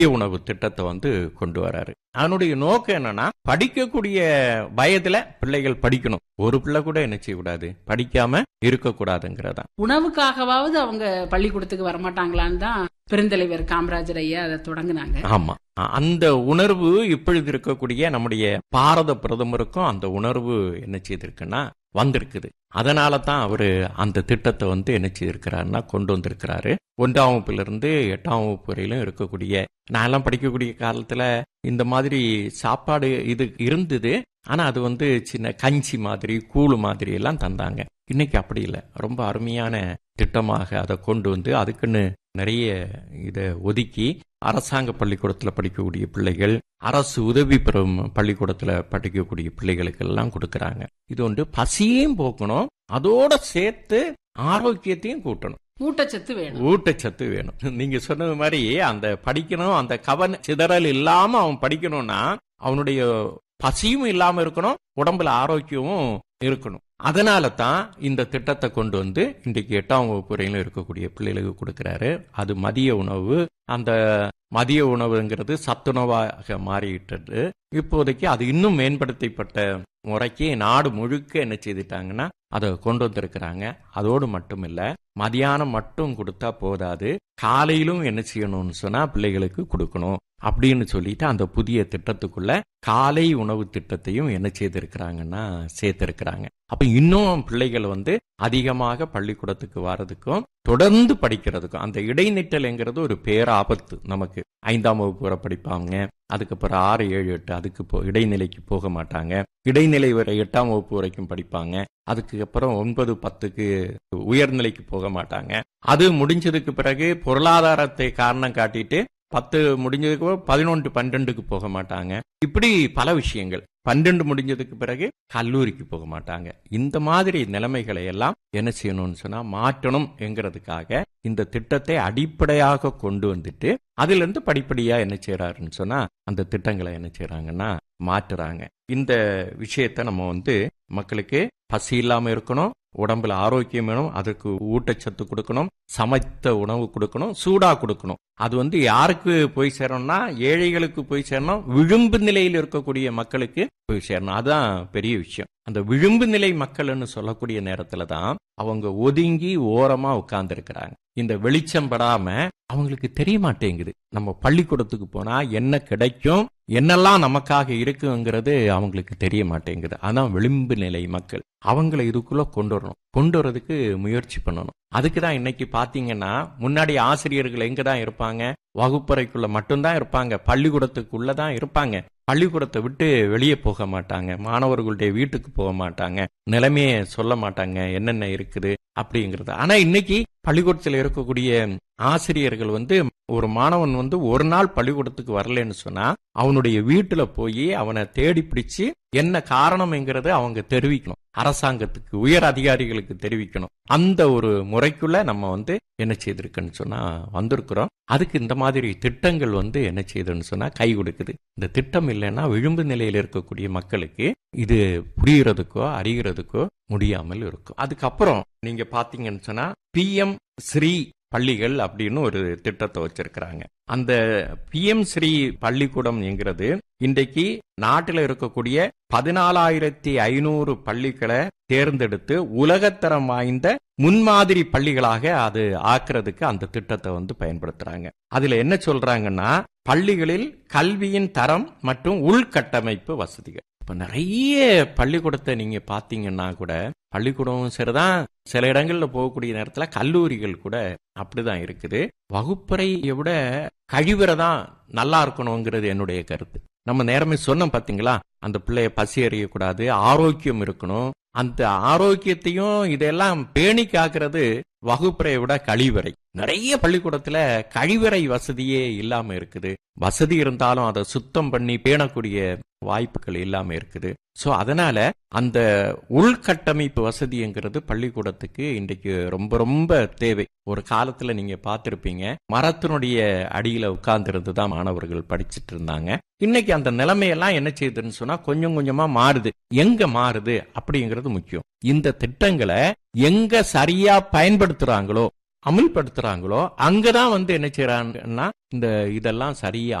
மதிய உணவு திட்டத்தை வந்து கொண்டு வராரு அதனுடைய நோக்கம் என்னன்னா படிக்கக்கூடிய வயதுல பிள்ளைகள் படிக்கணும் ஒரு பிள்ளை கூட என்ன செய்யக்கூடாது படிக்காம இருக்கக்கூடாதுங்கிறதா உணவுக்காகவாவது அவங்க பள்ளிக்கூடத்துக்கு வரமாட்டாங்களான்னு தான் பெருந்தலைவர் காமராஜர் ஐயா அதை தொடங்குனாங்க ஆமா அ- அந்த உணர்வு இப்பொழுது இருக்கக்கூடிய நம்முடைய பாரத பிரதமருக்கும் அந்த உணர்வு என்ன செய்திருக்குன்னா வந்திருக்குது அதனால தான் அவரு அந்த திட்டத்தை வந்து என்ன செய்திருக்கிறாருன்னா கொண்டு வந்திருக்கிறாரு ஒன்றாம் வகுப்புல இருந்து எட்டாம் வகுப்பு வரையிலும் இருக்கக்கூடிய நான் எல்லாம் படிக்கக்கூடிய காலத்துல இந்த மாதிரி சாப்பாடு இது இருந்தது ஆனா அது வந்து சின்ன கஞ்சி மாதிரி கூழு மாதிரி எல்லாம் தந்தாங்க இன்னைக்கு அப்படி இல்லை ரொம்ப அருமையான திட்டமாக அதை கொண்டு வந்து அதுக்குன்னு நிறைய இதை ஒதுக்கி அரசாங்க பள்ளிக்கூடத்தில் படிக்கக்கூடிய பிள்ளைகள் அரசு உதவி பெறும் பள்ளிக்கூடத்தில் படிக்கக்கூடிய பிள்ளைகளுக்கு எல்லாம் கொடுக்கறாங்க இது வந்து பசியையும் போக்கணும் அதோட சேர்த்து ஆரோக்கியத்தையும் கூட்டணும் ஊட்டச்சத்து வேணும் ஊட்டச்சத்து வேணும் நீங்க சொன்னது மாதிரி அந்த படிக்கணும் அந்த கவன சிதறல் இல்லாம அவன் படிக்கணும்னா அவனுடைய பசியும் இல்லாம இருக்கணும் உடம்புல ஆரோக்கியமும் இருக்கணும் அதனால தான் இந்த திட்டத்தை கொண்டு வந்து இன்றைக்கு எட்டாம் வகுப்பு வரையிலும் இருக்கக்கூடிய பிள்ளைகளுக்கு கொடுக்கிறாரு அது மதிய உணவு அந்த மதிய உணவுங்கிறது சத்துணவாக மாறிவிட்டது இப்போதைக்கு அது இன்னும் மேம்படுத்தப்பட்ட முறைக்கு நாடு முழுக்க என்ன செய்துட்டாங்கன்னா அதை கொண்டு வந்திருக்கிறாங்க அதோடு மட்டும் இல்ல மதியானம் மட்டும் கொடுத்தா போதாது காலையிலும் என்ன செய்யணும்னு சொன்னா பிள்ளைகளுக்கு கொடுக்கணும் அப்படின்னு சொல்லிட்டு அந்த புதிய திட்டத்துக்குள்ள காலை உணவு திட்டத்தையும் என்ன செய்திருக்கிறாங்கன்னா சேர்த்திருக்கிறாங்க அப்ப இன்னும் பிள்ளைகள் வந்து அதிகமாக பள்ளிக்கூடத்துக்கு வர்றதுக்கும் தொடர்ந்து படிக்கிறதுக்கும் அந்த இடைநிற்றல்ங்கிறது ஒரு பேராபத்து நமக்கு ஐந்தாம் வகுப்பு வரை படிப்பாங்க அதுக்கப்புறம் ஆறு ஏழு எட்டு அதுக்கு போ இடைநிலைக்கு போக மாட்டாங்க இடைநிலை வரை எட்டாம் வகுப்பு வரைக்கும் படிப்பாங்க அதுக்கு அப்புறம் ஒன்பது பத்துக்கு உயர்நிலைக்கு போக மாட்டாங்க அது முடிஞ்சதுக்கு பிறகு பொருளாதாரத்தை காரணம் காட்டிட்டு பத்து முடிஞ்சதுக்கு அப்புறம் பதினொன்று பன்னெண்டுக்கு போக மாட்டாங்க இப்படி பல விஷயங்கள் பன்னெண்டு முடிஞ்சதுக்கு பிறகு கல்லூரிக்கு போக மாட்டாங்க இந்த மாதிரி நிலைமைகளை எல்லாம் என்ன செய்யணும்னு சொன்னா மாற்றணும் என்கிறதுக்காக இந்த திட்டத்தை அடிப்படையாக கொண்டு வந்துட்டு அதுல இருந்து படிப்படியா என்ன செய்யறாருன்னு சொன்னா அந்த திட்டங்களை என்ன செய்யறாங்கன்னா மாற்றுறாங்க இந்த விஷயத்தை நம்ம வந்து மக்களுக்கு பசி இல்லாம இருக்கணும் உடம்புல ஆரோக்கியம் வேணும் அதுக்கு ஊட்டச்சத்து கொடுக்கணும் சமைத்த உணவு கொடுக்கணும் சூடா கொடுக்கணும் அது வந்து யாருக்கு போய் சேரணும்னா ஏழைகளுக்கு போய் சேரணும் விளிம்பு நிலையில் இருக்கக்கூடிய மக்களுக்கு போய் சேரணும் அதுதான் பெரிய விஷயம் அந்த விளிம்பு நிலை மக்கள்னு சொல்லக்கூடிய நேரத்துல தான் அவங்க ஒதுங்கி ஓரமா உட்கார்ந்து இருக்கிறாங்க இந்த வெளிச்சம் படாம அவங்களுக்கு தெரிய மாட்டேங்குது நம்ம பள்ளிக்கூடத்துக்கு போனா என்ன கிடைக்கும் என்னெல்லாம் நமக்காக இருக்குங்கிறது அவங்களுக்கு தெரிய மாட்டேங்குது அதான் விளிம்பு நிலை மக்கள் அவங்கள இதுக்குள்ள கொண்டு வரணும் கொண்டு வரதுக்கு முயற்சி பண்ணணும் அதுக்கு தான் இன்னைக்கு பாத்தீங்கன்னா முன்னாடி ஆசிரியர்கள் எங்க தான் இருப்பாங்க வகுப்பறைக்குள்ள மட்டும்தான் இருப்பாங்க பள்ளிக்கூடத்துக்குள்ள தான் இருப்பாங்க பள்ளிக்கூடத்தை விட்டு வெளியே போக மாட்டாங்க மாணவர்களுடைய வீட்டுக்கு போக மாட்டாங்க நிலைமையை சொல்ல மாட்டாங்க என்னென்ன இருக்குது அப்படிங்கிறது ஆனா இன்னைக்கு பள்ளிக்கூடத்தில் இருக்கக்கூடிய ஆசிரியர்கள் வந்து ஒரு மாணவன் வந்து ஒரு நாள் பள்ளிக்கூடத்துக்கு வரலன்னு சொன்னா அவனுடைய வீட்டுல போய் அவனை தேடி பிடிச்சு என்ன காரணம்ங்கிறத அவங்க தெரிவிக்கணும் அரசாங்கத்துக்கு உயர் அதிகாரிகளுக்கு தெரிவிக்கணும் அந்த ஒரு முறைக்குள்ள நம்ம வந்து என்ன செய்திருக்குன்னு சொன்னா வந்திருக்கிறோம் அதுக்கு இந்த மாதிரி திட்டங்கள் வந்து என்ன செய்யுதுன்னு சொன்னா கை கொடுக்குது இந்த திட்டம் இல்லைன்னா விளிம்பு நிலையில் இருக்கக்கூடிய மக்களுக்கு இது புரியறதுக்கோ அறிகிறதுக்கோ முடியாமல் இருக்கும் அதுக்கப்புறம் நீங்க பாத்தீங்கன்னு சொன்னா பிஎம் ஸ்ரீ பள்ளிகள் அப்படின்னு ஒரு திட்டத்தை வச்சிருக்கிறாங்க அந்த பிஎம் ஸ்ரீ பள்ளிக்கூடம் என்கிறது இன்றைக்கு நாட்டில் இருக்கக்கூடிய பதினாலாயிரத்தி ஐநூறு பள்ளிகளை தேர்ந்தெடுத்து உலகத்தரம் வாய்ந்த முன்மாதிரி பள்ளிகளாக அது ஆக்குறதுக்கு அந்த திட்டத்தை வந்து பயன்படுத்துறாங்க அதுல என்ன சொல்றாங்கன்னா பள்ளிகளில் கல்வியின் தரம் மற்றும் உள்கட்டமைப்பு வசதிகள் இப்ப நிறைய பள்ளிக்கூடத்தை நீங்க பாத்தீங்கன்னா கூட பள்ளிக்கூடம் சரிதான் சில இடங்கள்ல போகக்கூடிய நேரத்துல கல்லூரிகள் கூட அப்படிதான் இருக்குது வகுப்பறையை விட கழிவறை தான் நல்லா இருக்கணுங்கிறது என்னுடைய கருத்து நம்ம நேரமே சொன்னோம் பாத்தீங்களா அந்த பிள்ளைய பசி அறியக்கூடாது ஆரோக்கியம் இருக்கணும் அந்த ஆரோக்கியத்தையும் இதெல்லாம் பேணி காக்கிறது வகுப்பறையை விட கழிவறை நிறைய பள்ளிக்கூடத்துல கழிவறை வசதியே இல்லாம இருக்குது வசதி இருந்தாலும் அதை சுத்தம் பண்ணி பேணக்கூடிய வாய்ப்புகள் இல்லாம இருக்குது சோ அதனால அந்த உள்கட்டமைப்பு வசதிங்கிறது பள்ளிக்கூடத்துக்கு இன்றைக்கு ரொம்ப ரொம்ப தேவை ஒரு காலத்துல நீங்க பார்த்திருப்பீங்க மரத்தினுடைய அடியில உட்கார்ந்திருந்து தான் மாணவர்கள் படிச்சிட்டு இருந்தாங்க இன்னைக்கு அந்த நிலைமையெல்லாம் என்ன செய்யுதுன்னு சொன்னா கொஞ்சம் கொஞ்சமா மாறுது எங்க மாறுது அப்படிங்கிறது முக்கியம் இந்த திட்டங்களை எங்க சரியா பயன்படுத்துறாங்களோ அமல்படுத்துறாங்களோ அங்கதான் வந்து என்ன செய்யறாங்கன்னா இந்த இதெல்லாம் சரியா